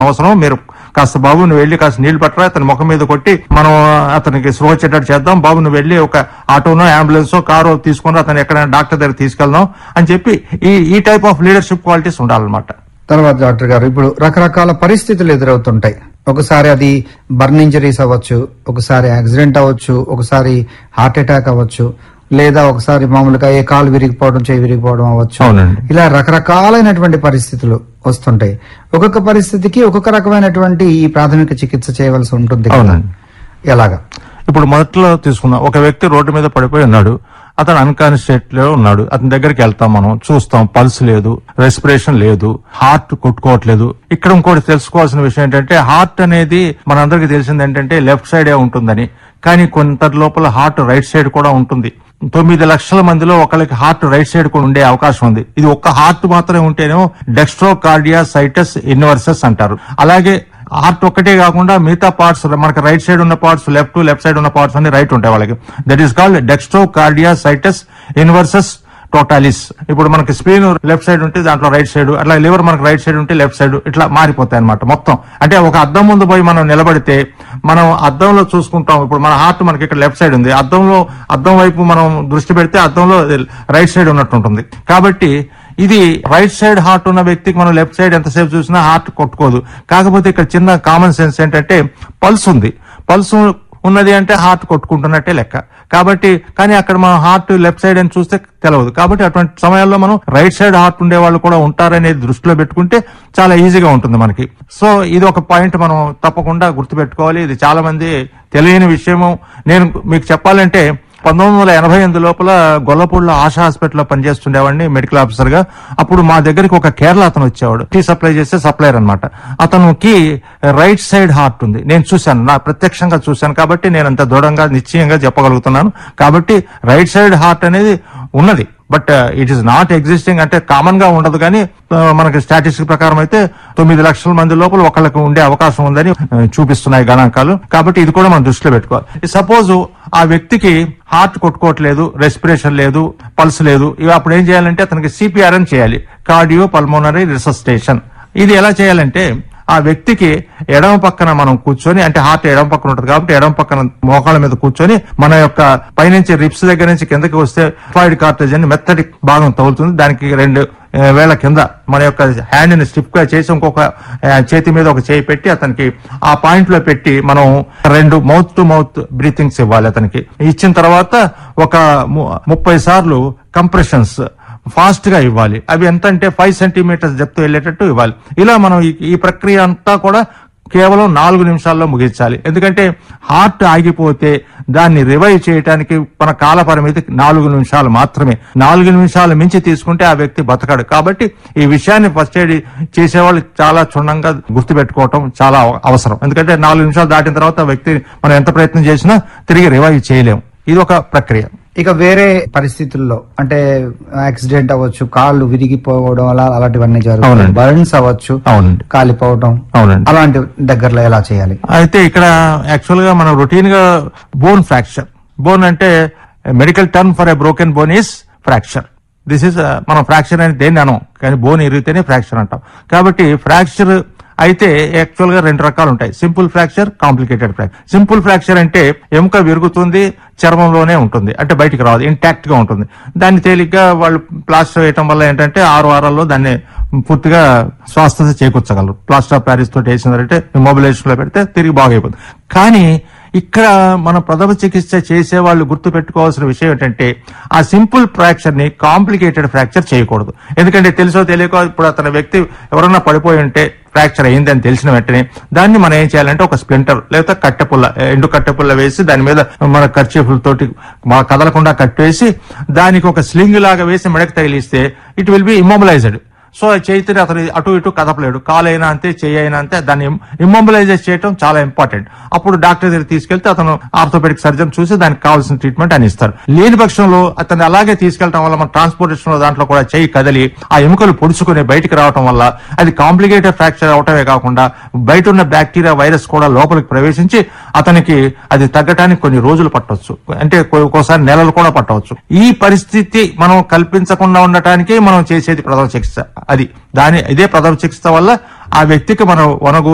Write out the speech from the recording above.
అవసరం మీరు కాస్త బాబు నువ్వు వెళ్ళి కాస్త నీళ్లు పట్టరా అతని ముఖం మీద కొట్టి మనం అతనికి స్లో వచ్చేటట్టు చేద్దాం బాబు నువ్వు వెళ్ళి ఒక ఆటోనో అంబులెన్స్ కారో తీసుకుని అతను ఎక్కడైనా డాక్టర్ దగ్గర తీసుకెళ్దాం అని చెప్పి ఈ ఈ టైప్ ఆఫ్ లీడర్షిప్ క్వాలిటీస్ ఉండాలన్నమాట తర్వాత డాక్టర్ గారు ఇప్పుడు రకరకాల పరిస్థితులు ఎదురవుతుంటాయి ఒకసారి అది బర్న్ ఇంజరీస్ అవ్వచ్చు ఒకసారి యాక్సిడెంట్ అవ్వచ్చు ఒకసారి హార్ట్ అటాక్ అవ్వచ్చు లేదా ఒకసారి మామూలుగా ఏ కాలు విరిగిపోవడం చేయి విరిగిపోవడం అవ్వచ్చు అవునండి. ఇలా రకరకాలైనటువంటి పరిస్థితులు వస్తుంటాయి ఒక్కొక్క పరిస్థితికి ఒక్కొక్క రకమైనటువంటి ఈ ప్రాథమిక చికిత్స చేయవలసి ఉంటుంది కదా. అవునండి. ఎలాగా ఇప్పుడు మొదట్లో తీసుకున్నాం ఒక వ్యక్తి రోడ్డు మీద పడిపోయి ఉన్నాడు అతను అన్కాన్షియస్ స్టేట్ లో ఉన్నాడు అతని దగ్గరికి వెళ్తాం మనం చూస్తాం పల్స్ లేదు రెస్పిరేషన్ లేదు హార్ట్ కొట్టుకోవట్లేదు ఇక్కడ ఇంకోటి తెలుసుకోవాల్సిన విషయం ఏంటంటే హార్ట్ అనేది మనందరికీ తెలిసింది ఏంటంటే లెఫ్ట్ సైడే ఉంటుందని కానీ కొంత లోపల హార్ట్ రైట్ సైడ్ కూడా ఉంటుంది తొమ్మిది లక్షల మందిలో ఒకరికి హార్ట్ రైట్ సైడ్ కూడా ఉండే అవకాశం ఉంది ఇది ఒక్క హార్ట్ మాత్రమే ఉంటేనేమో డెక్స్ట్రో కార్డియా సైటస్ ఇన్వర్సెస్ అంటారు అలాగే హార్ట్ ఒక్కటే కాకుండా మిగతా పార్ట్స్ మనకి రైట్ సైడ్ ఉన్న పార్ట్స్ లెఫ్ట్ లెఫ్ట్ సైడ్ ఉన్న పార్ట్స్ అన్ని రైట్ ఉంటాయి వాళ్ళకి that is called dextrocardia situs inversus totalis ఇప్పుడు మనకి స్క్రీన్ లెఫ్ట్ సైడ్ ఉంటే దాంట్లో రైట్ సైడ్ అట్లా లివర్ మనకి రైట్ సైడ్ ఉంటే లెఫ్ట్ సైడ్ ఇట్లా మారిపోతాయి అనమాట మొత్తం అంటే ఒక అద్దం ముందు పోయి మనం నిలబడితే మనం అద్దంలో చూసుకుంటాం ఇప్పుడు మన హార్ట్ మనకి ఇక్కడ లెఫ్ట్ సైడ్ ఉంది అద్దంలో అద్దం వైపు మనం దృష్టి పెడితే అద్దంలో రైట్ సైడ్ ఉన్నట్టు ఉంటుంది కాబట్టి ఇది రైట్ సైడ్ హార్ట్ ఉన్న వ్యక్తికి మనం లెఫ్ట్ సైడ్ ఎంతసేపు చూసినా హార్ట్ కొట్టుకోదు కాకపోతే ఇక్కడ చిన్న కామన్ సెన్స్ ఏంటంటే పల్స్ ఉంది పల్స్ ఉన్నది అంటే హార్ట్ కొట్టుకుంటున్నట్టే లెక్క కాబట్టి కానీ అక్కడ మనం హార్ట్ లెఫ్ట్ సైడ్ అని చూస్తే తెలియదు కాబట్టి అటువంటి సమయాల్లో మనం రైట్ సైడ్ హార్ట్ ఉండే వాళ్ళు కూడా ఉంటారనేది దృష్టిలో పెట్టుకుంటే చాలా ఈజీగా ఉంటుంది మనకి సో ఇది ఒక పాయింట్ మనం తప్పకుండా గుర్తుపెట్టుకోవాలి ఇది చాలా మంది తెలియని విషయము నేను మీకు చెప్పాలంటే పంతొమ్మిది వందల ఎనభై ఎనిమిది లోపల గొల్లపూడిలో ఆశా హాస్పిటల్లో పనిచేస్తుండేవాడిని మెడికల్ ఆఫీసర్ గా అప్పుడు మా దగ్గరికి ఒక కేరళ అతను వచ్చేవాడు టీ సప్లై చేసే సప్లైర్ అనమాట అతనికి రైట్ సైడ్ హార్ట్ ఉంది నేను చూశాను నా ప్రత్యక్షంగా చూశాను కాబట్టి నేను అంత దృఢంగా నిశ్చయంగా చెప్పగలుగుతున్నాను కాబట్టి రైట్ సైడ్ హార్ట్ అనేది ఉన్నది but it is not existing అంటే కామన్ గా ఉండదు కానీ ఆ, మనకి స్టాటిస్టిక్ ప్రకారం అయితే తొమ్మిది లక్షల మంది లోపల ఒకళ్ళకి ఉండే అవకాశం ఉందని ఆ, చూపిస్తున్నాయి గణాంకాలు కాబట్టి ఇది కూడా మనం దృష్టిలో పెట్టుకోవాలి సపోజ్ ఆ వ్యక్తికి హార్ట్ కొట్టుకోవట్లేదు రెస్పిరేషన్ లేదు పల్స్ లేదు ఇవి అప్పుడు ఏం చేయాలంటే అతనికి సిపిఆర్ అని చేయాలి కార్డియో పల్మోనరీ రిసస్టేషన్ ఇది ఎలా చేయాలంటే ఆ వ్యక్తికి ఎడమ పక్కన మనం కూర్చొని అంటే హార్ట్ ఎడమ పక్కన ఉంటుంది కాబట్టి ఎడమ పక్కన మోకాళ్ళ మీద కూర్చొని మన యొక్క పైనుంచి రిప్స్ దగ్గర నుంచి కిందకి వస్తే ఫ్లాయిడ్ కార్టేజ్ అని మెత్తటి భాగం తగులుతుంది దానికి రెండు ఆ, వేల కింద మన యొక్క హ్యాండ్ ని స్టిఫ్ గా చేసి ఇంకొక ఆ, చేతి మీద ఒక చేయి పెట్టి అతనికి ఆ పాయింట్ లో పెట్టి మనం రెండు మౌత్ టు మౌత్ బ్రీతింగ్స్ ఇవ్వాలి అతనికి ఇచ్చిన తర్వాత ఒక ము- ముప్పై సార్లు కంప్రెషన్స్ ఫాస్ట్ గా ఇవ్వాలి అవి ఎంత అంటే ఫైవ్ సెంటీమీటర్స్ డెప్త్ వెళ్ళేటట్టు ఇవ్వాలి ఇలా మనం ఈ- ఈ ప్రక్రియ అంతా కూడా కేవలం నాలుగు నిమిషాల్లో ముగించాలి ఎందుకంటే హార్ట్ ఆగిపోతే దాన్ని రివైవ్ చేయడానికి మన కాల పరిమితి నాలుగు నిమిషాలు మాత్రమే నాలుగు నిమిషాలు మించి తీసుకుంటే ఆ వ్యక్తి బతకడు కాబట్టి ఈ విషయాన్ని ఫస్ట్ ఎయిడ్ చేసేవాళ్ళు చాలా క్షుణ్ణంగా గుర్తుపెట్టుకోవటం చాలా అవ- అవసరం ఎందుకంటే నాలుగు నిమిషాలు దాటిన తర్వాత ఆ వ్యక్తి మనం ఎంత ప్రయత్నం చేసినా తిరిగి రివైవ్ చేయలేం ఇది ఒక ప్రక్రియ ఇక వేరే పరిస్థితుల్లో అంటే యాక్సిడెంట్ అవ్వచ్చు కాళ్ళు విరిగిపోవడం అలా అలాంటివన్నీ జరుగుతాయి అవునండి. బర్న్స్ అవ్వచ్చు అవునండి కాలిపోవడం అవునండి అలాంటి దగ్గరలో ఎలా చేయాలి అయితే ఇక్కడ యాక్చువల్ గా మనం రొటీన్ గా బోన్ ఫ్రాక్చర్ బోన్ అంటే medical term for a broken bone is fracture this is మనం ఫ్రాక్చర్ అని దేన్ని అనం కానీ బోన్ ఇరిగితేనే ఫ్రాక్చర్ అంటాం కాబట్టి ఫ్రాక్చర్ అయితే యాక్చువల్ గా రెండు రకాలు ఉంటాయి simple fracture complicated fracture simple fracture అంటే ఎముక విరుగుతుంది చర్మంలోనే ఉంటుంది అంటే బయటికి రాదు ఇంటాక్ట్ గా ఉంటుంది దాన్ని తేలిగ్గా వాళ్ళు ప్లాస్టర్ వేయటం వల్ల ఏంటంటే ఆరు వారాల్లో దాన్ని పూర్తిగా స్వస్థత చేకూర్చగలరు ప్లాస్టర్ ఆఫ్ ప్యారిస్ తోటి వేసిందంటే మొబిలైజేషన్ లో పెడితే తిరిగి బాగైపోతుంది కానీ ఇక్కడ మన ప్రథమ చికిత్స చేసే వాళ్ళు గుర్తు పెట్టుకోవాల్సిన విషయం ఏంటంటే ఆ సింపుల్ ఫ్రాక్చర్ ని కాంప్లికేటెడ్ ఫ్రాక్చర్ చేయకూడదు ఎందుకంటే తెలుసో తెలియకో ఇప్పుడు అతని వ్యక్తి ఎవరన్నా పడిపోయి ఉంటే ఫ్రాక్చర్ అయింది అని తెలిసిన వెంటనే దాన్ని మనం ఏం చేయాలంటే ఒక స్ప్లింటర్ లేదా కట్టెపుల్ల ఎండు కట్టెపుల్ల వేసి దాని మీద మన తోటి మా కదలకుండా కట్టేసి దానికి ఒక స్లింగ్ లాగా వేసి మెడకు తగిలిస్తే it will be immobilised so చేతిని అతను అటు ఇటు కదపలేడు కాలు అయినా అంతే చెయ్యి అయినా అంతే దాన్ని ఇమ్మొబిలైజేట్ చేయడం చాలా ఇంపార్టెంట్ అప్పుడు డాక్టర్ దగ్గర తీసుకెళ్తే అతను ఆర్థోపెడిక్ సర్జన్ చూసి దానికి కావాల్సిన ట్రీట్మెంట్ అని ఇస్తారు లేని పక్షంలో అతన్ని అలాగే తీసుకెళ్లడం వల్ల మన ట్రాన్స్పోర్టేషన్ లో దాంట్లో కూడా చెయ్యి కదిలి ఆ ఎముకలు పొడుచుకుని బయటికి రావడం వల్ల అది కాంప్లికేటెడ్ ఫ్రాక్చర్ అవటమే కాకుండా బయట ఉన్న బ్యాక్టీరియా వైరస్ కూడా లోపలికి ప్రవేశించి అతనికి అది తగ్గటానికి కొన్ని రోజులు పట్టవచ్చు అంటే కొ- ఒక్కోసారి నెలలు కూడా పట్టవచ్చు ఈ పరిస్థితి మనం కల్పించకుండా ఉండటానికే మనం చేసేది ప్రథమ చికిత్స అది దాని ఇదే ప్రథమ చికిత్స వల్ల ఆ వ్యక్తికి మనం వనగు